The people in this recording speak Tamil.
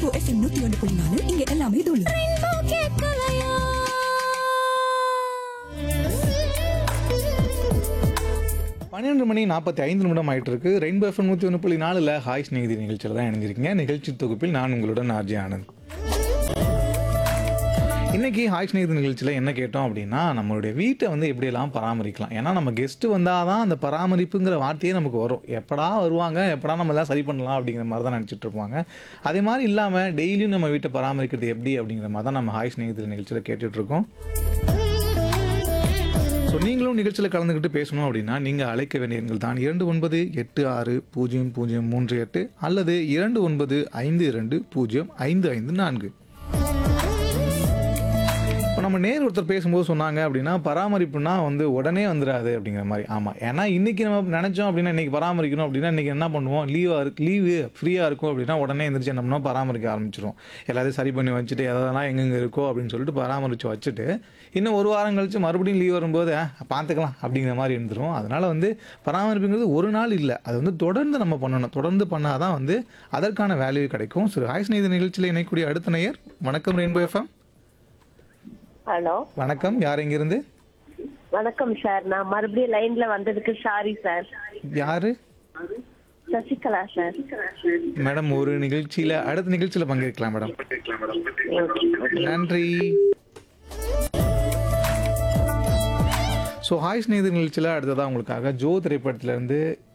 ரெயின்போ எஃப்எம் நூத்தி ஒன்று புள்ளி நாலு இங்க எல்லாமே தோழி பன்னிரெண்டு மணி நாற்பத்தி ஐந்து நிமிடம் ஆயிட்டு இருக்கு ரெயின்போ எஃப்எம் நூற்றி ஒன்று புள்ளி நாலில் ஹாய் ஸ்நேகிதி நிகழ்ச்சியில் தான் இணைஞ்சிருக்கீங்க நிகழ்ச்சி தொகுப்பில் நான் உங்களுடன் ஆர்ஜி ஆனந்த் இன்னைக்கு ஹாய் ஸ்நேகிதி நிகழ்ச்சியில் என்ன கேட்டோம் அப்படின்னா நம்மளுடைய வீட்டை வந்து எப்படியெல்லாம் பராமரிக்கலாம் ஏன்னா நம்ம கெஸ்ட்டு வந்தால் தான் அந்த பராமரிப்புங்கிற வார்த்தையே நமக்கு வரும் எப்படா வருவாங்க எப்படா நம்ம எல்லாம் சரி பண்ணலாம் அப்படிங்கிற மாதிரி தான் நினச்சிட்டு இருப்பாங்க அதே மாதிரி இல்லாமல் டெய்லியும் நம்ம வீட்டை பராமரிக்கிறது எப்படி அப்படிங்கிற மாதிரி தான் நம்ம ஹாய் ஸ்நேகிதி நிகழ்ச்சியில் கேட்டுட்டு இருக்கோம் ஸோ நீங்களும் நிகழ்ச்சியில் கலந்துக்கிட்டு பேசணும் அப்படின்னா நீங்கள் அழைக்க வேண்டிய எண்கள் தான் இரண்டு ஒன்பது எட்டு ஆறு பூஜ்ஜியம் பூஜ்ஜியம் மூன்று எட்டு அல்லது இரண்டு ஒன்பது ஐந்து இரண்டு பூஜ்ஜியம் ஐந்து ஐந்து நான்கு இப்போ நம்ம நேர் ஒருத்தர் பேசும்போது சொன்னாங்க அப்படின்னா பராமரிப்புனா வந்து உடனே வந்துடாது அப்படிங்கிற மாதிரி ஆமாம் ஏன்னா இன்றைக்கி நம்ம நினச்சோம் அப்படின்னா இன்றைக்கி பராமரிக்கணும் அப்படின்னா இன்றைக்கி என்ன பண்ணுவோம் லீவாக இருக்கு லீவு ஃப்ரீயாக இருக்கும் அப்படின்னா உடனே எந்திரிச்சு என்ன பண்ணுவோம் பராமரிக்க ஆரம்பிச்சிரும் எல்லாத்தையும் சரி பண்ணி வச்சுட்டு எதெல்லாம் எங்கெங்கே இருக்கோ அப்படின்னு சொல்லிட்டு பராமரித்து வச்சுட்டு இன்னும் ஒரு வாரம் கழிச்சு மறுபடியும் லீவ் வரும்போது "ஆ, பார்த்துக்கலாம் அப்படிங்கிற மாதிரி இருந்துரும் அதனால் வந்து பராமரிப்புங்கிறது ஒரு நாள் இல்லை அது வந்து தொடர்ந்து நம்ம பண்ணணும் தொடர்ந்து பண்ணால் தான் வந்து அதற்கான வேல்யூ கிடைக்கும் ஸோ ஆயுஷ் நீதி நிகழ்ச்சியில் இணைக்கூடிய அடுத்த நேயர் வணக்கம் ரெயின்போ எஃப்எம் ஹலோ வணக்கம் யார் இங்கிருந்து வணக்கம் சார் நான் மறுபடியும் லைன்ல வந்ததுக்கு சாரி சார் யாரு சசிகலா சார் மேடம் ஒரு நிகழ்ச்சியில அடுத்த நிகழ்ச்சியில பங்கேற்கலாம் மேடம் நன்றி ஸோ ஹாய் ஸ்நேகிதர் நிகழ்ச்சியில் அடுத்ததாக உங்களுக்காக ஜோ திரைப்படத்திலேருந்து